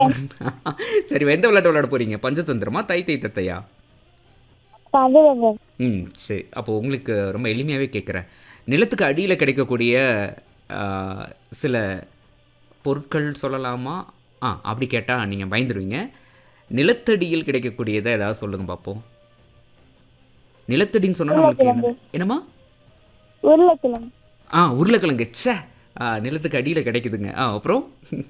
சரி எந்த விளையாட்டு விளையாட போறீங்க பஞ்சதந்திரமா தை தை தத்தையா பஞ்சதந்திரம் ம் சரி அப்போ உங்களுக்கு ரொம்ப எளிமையாகவே கேட்குறேன் நிலத்துக்கு அடியில் கிடைக்கக்கூடிய ஆ, சில பொருட்கள் சொல்லலாமா ஆ அப்படி கேட்டால் நீங்கள் பயந்துருவீங்க நிலத்தடியில் கிடைக்கக்கூடியதை ஏதாவது சொல்லுங்க பார்ப்போம் நிலத்தடின்னு சொன்னால் நம்மளுக்கு என்ன என்னம்மா உருளைக்கிழங்கு ஆ உருளைக்கிழங்கு ச்சே ஆ நிலத்துக்கு அடியில் கிடைக்குதுங்க ஆ அப்புறம்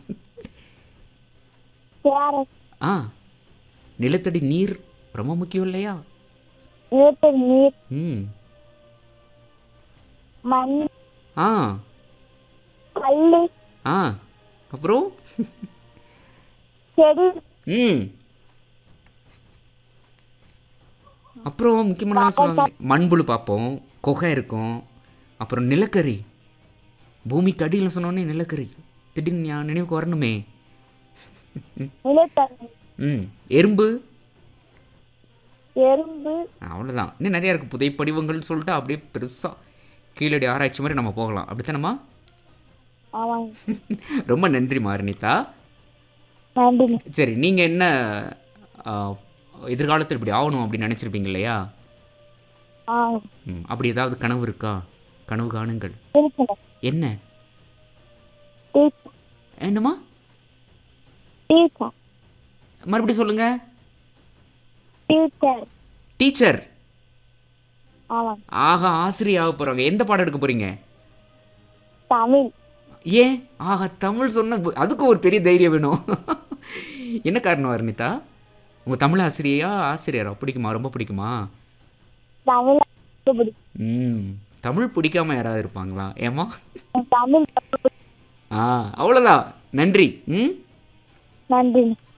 கேரட் ஆ நிலத்தடி நீர் ரொம்ப முக்கியம் இல்லையா நிலத்தடி நீர் ம் மண் ஆ கல் ஆ அப்புறம் செடி ம் அப்புறம் முக்கியமான சொல்லுவாங்க மண்புழு பார்ப்போம் குகை இருக்கும் அப்புறம் நிலக்கரி பூமிக்கு அடியில் சொன்னோடனே நிலக்கரி திடீர்னு ஞா- நினைவுக்கு வரணுமே நிலத்தடி ம் எறும்பு எறும்பு அவ்வளோதான் இன்னும் நிறையா இருக்குது புதை படிவங்கள்னு சொல்லிட்டு அப்படியே பெருசாக கீழடி ஆராய்ச்சி மாதிரி நம்ம போகலாம் அப்படித்தானம்மா ஆமாங்க ரொம்ப நன்றி மாரினிதா நன்றிங்க சரி நீங்கள் என்ன ஆ, எதிர்காலத்தில் இப்படி ஆகணும் அப்படின்னு நினச்சிருப்பீங்க இல்லையா ஆ ம், அப்படி ஏதாவது கனவு இருக்கா கனவு காணுங்கள் இருக்குங்க என்ன டீச்சர் என்னம்மா டீச்சர் மறுபடியும் சொல்லுங்க டீச்சர் டீச்சர் ஆமாங்க ஆஹா ஆசிரியர் ஆக போகிறாங்க எந்த பாடம் எடுக்க போகிறீங்க தமிழ் ஏன் ஆஹா தமிழ் சொன்ன பு- அதுக்கும் ஒரு பெரிய தைரியம் வேணும் என்ன காரணம் வர்ணிதா உங்கள் தமிழ் ஆசிரியரா ஆசிரியரா பிடிக்குமா ரொம்ப பிடிக்குமா தமிழ் ரொம்ப பிடிக்கும் ம் தமிழ் பிடிக்காம யாராவது இருப்பாங்களா ஏம்மா எனக்கு தமிழ் ரொம்ப பிடிக்கும். ஆ அவ்வளோதான் நன்றி ம் நன்றிங்க